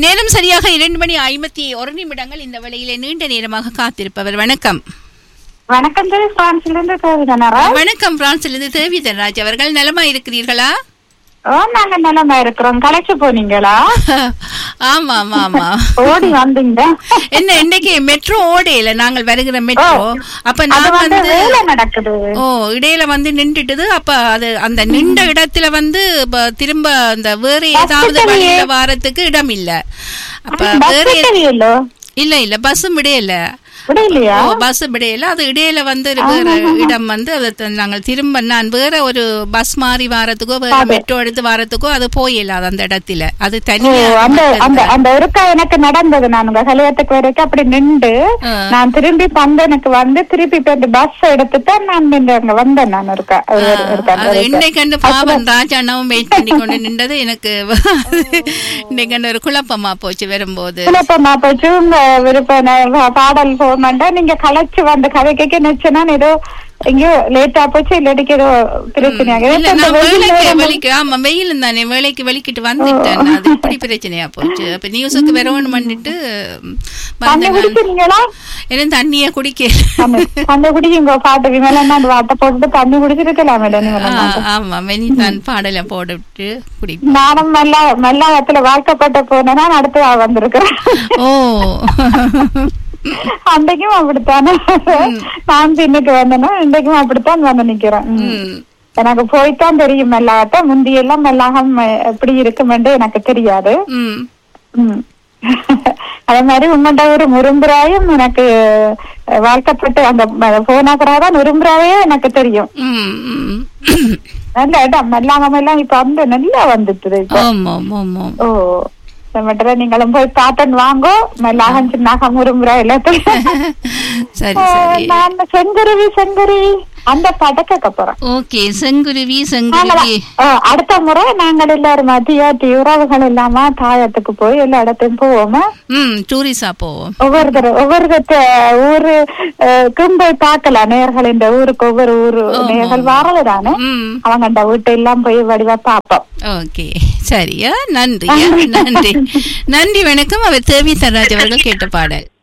நேரம் சரியாக இரண்டு மணி ஐம்பத்தி ஒரு நிமிடங்கள் இந்த வேளையிலே நீண்ட நேரமாக காத்திருப்பவர் வணக்கம் வணக்கம் திரு பிரான்ஸ்ல இருந்து தேவிதானாரா வணக்கம் பிரான்சிலிருந்து தேவி தன்ராஜ் அவர்கள் நலமா இருக்கிறீர்களா ஓ நாங்க நிலமா இருக்கிறோம் கலைச்சு போனீங்களா ஆமா ஆமா ஆமா ஓடி வந்தீங்க என்ன இன்னைக்கு மெட்ரோ ஓடையில நாங்கள் வருகிற மெட்ரோ அப்ப அது நான் வந்து வந்து வேலை நடக்குது ஓ இடையில வந்து நின்றுட்டுது அப்ப அது அந்த நின்ற இடத்துல வந்து ப- திரும்ப அந்த வேற ஏதாவது Hospital வழியில வாரத்துக்கு இடம் இல்ல அப்ப வேற பஸ் தெரியல இல்ல இல்ல பஸ்ஸும் இடையில விடையிலையா ஓ பஸ் இடையில அது இடையில வந்து வேற இடம் வந்து அதை த- நாங்கள் திரும்ப நான் வேற ஒரு பஸ் மாறி வாரத்துக்கோ வேற மெட்ரோ எடுத்து வாரத்துக்கோ அது போயிடலாது அந்த இடத்துல அது ஓ, தனியா அந்த அந்த அந்த ஒருக்கா எனக்கு நடந்தது நான் உங்க கல்யாணத்துக்கு வரைக்கும் அப்படி நின்று ஆ. நான் திரும்பி பந்தனுக்கு வந்து திருப்பி இப்ப இந்த பஸ் எடுத்துட்டு நான் நின்று அங்க வந்தேன் நான் ஒருக்கா ஒரு- ஒரு- ஒருக்கா அது இன்னைக்கு கண்டு பாவம் ராஜாண்ணாவும் வெயிட் பண்ணி கொண்டு நின்றது எனக்கு இன்னைக்கு கண்டு ஒரு குழப்பமா போச்சு வரும்போது குழப்பமா போச்சு உங்க விருப்ப ந- பாடல் போமாண்டா நீங்க கலைச்சு வந்து கதை கேட்க நினைச்சேன்னா ஏதோ எங்கேயோ லேட்டா போச்சு இல்லாட்டிக்கு ஏதோ பிரச்சனையாக இல்ல இப்ப இந்த நான் வெயில் வேலைக்கு நேரம் வெளிக்கு ஆமா வெயில் தானே வேலைக்கு வெளிக்கிட்டு வந்துட்டேன் அது இப்படி பிரச்சனையா போச்சு அப்ப நியூஸுக்கு வரவணும் பண்ணிட்டு தண்ணி வந்தேன் நான். குடிக்கிறீங்களா என்ன தண்ணிய குடிக்க தண்ணி தண்ணி குடிக்குங்க பாட்டு விமலா அந்த வாட்டை போட்டுட்டு தண்ணி குடிச்சிருக்கலாம் மேடம் ஆ, ஆமா மெனி தான் பாடல போட்டுட்டு குடிப்பேன் நானும் மெல்ல மெல்லாயத்துல வாழ்க்கப்பட்ட போனேன்னா அடுத்து நான் வந்திருக்கிறேன் ஓ அன்றைக்கும் அப்படித்தானே நான் இன்னைக்கு வந்தேன்னா இன்றைக்கும் அப்படித்தான் வந்து நிக்கிறேன் ம். ம். எனக்கு போய்த்தான் தெரியும் மெல்லாகத்த முந்தியெல்லாம் மெல்லாகம் எப்படி இருக்குமென்று எனக்கு தெரியாது ம் ம். அதே மாதிரி உம்மண்ட ஒரு முரும்புராயும் எனக்கு அஹ், வாழ்க்கப்பட்டு அந்த போனாக்கராதான் முரும்புராவே எனக்கு தெரியும் ம் ம். நல்ல இடம் மெல்லாகம் எல்லாம் இப்ப வந்து நல்லா வந்துட்டுது இப்போ ஆமா ஆமா ஆமா ஓ மற்ற நீங்களும் போய் பாட்டன் வாங்கோ மெல்லாகம் சின்னாகம் முரும்புரா எல்லாத்தையும் சரி ஓ, சரி நான் செங்குருவி செங்குருவி அந்த பாட்டை கேட்க போறேன் ஓகே செங்குருவி நாங்களா? செங்குருவி ஆ, அடுத்த முறை நாங்கள் எல்லாரும் மதியாட்டி உறவுகள் இல்லாம தாயத்துக்கு போய் எல்லா இடத்தையும் போவோமா ம் டூரிஸா போவோம் ஒவ்வொருத்தர் ஒவ்வொருத்த ஊரு க்கும் போய் பார்க்கலாம் நேர்கள் இந்த ஊருக்கு ஒவ்வொரு ஊரு நேர்கள் வரதுதானே ம் அவங்க அந்த வீட்டை எல்லாம் போய் வடிவா பார்ப்போம் ஓகே சரியா நன்றி நன்றி நன்றி வணக்கம் அவர் தேவி தராஜ் அவர்கள் கேட்ட பாடல்